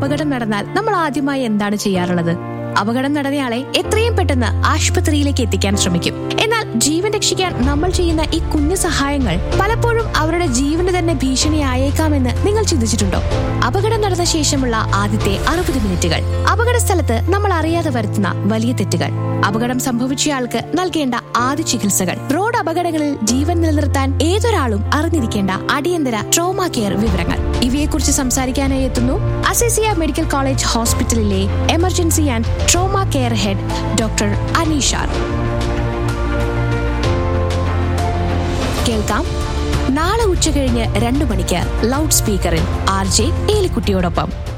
അപകടം നടന്നാൽ നമ്മൾ ആദ്യമായി എന്താണ് ചെയ്യാറുള്ളത് അപകടം നടന്നയാളെ എത്രയും പെട്ടെന്ന് ആശുപത്രിയിലേക്ക് എത്തിക്കാൻ ശ്രമിക്കും എന്നാൽ ജീവൻ രക്ഷിക്കാൻ നമ്മൾ ചെയ്യുന്ന ഈ കുഞ്ഞു സഹായങ്ങൾ പലപ്പോഴും അവരുടെ ജീവന് തന്നെ ഭീഷണിയായേക്കാമെന്ന് നിങ്ങൾ ചിന്തിച്ചിട്ടുണ്ടോ അപകടം നടന്ന ശേഷമുള്ള ആദ്യത്തെ അറുപത് മിനിറ്റുകൾ അപകട സ്ഥലത്ത് നമ്മൾ അറിയാതെ വരുത്തുന്ന വലിയ തെറ്റുകൾ അപകടം സംഭവിച്ചയാൾക്ക് നൽകേണ്ട ആദ്യ ചികിത്സകൾ റോഡ് അപകടങ്ങളിൽ ജീവൻ നിലനിർത്താൻ ഏതൊരാളും അറിഞ്ഞിരിക്കേണ്ട അടിയന്തര ട്രോമ കെയർ വിവരങ്ങൾ ഇവയെക്കുറിച്ച് സംസാരിക്കാനായി എത്തുന്നു അസേസിയ മെഡിക്കൽ കോളേജ് ഹോസ്പിറ്റലിലെ emergency and trauma care head doctor അനീഷാർ കേൾക്കാം നാളെ ഉച്ചകഴിഞ്ഞ് രണ്ടു മണിക്ക് ലൗഡ് സ്പീക്കറിൽ ആർ ജെ ഏലിക്കുട്ടിയോടൊപ്പം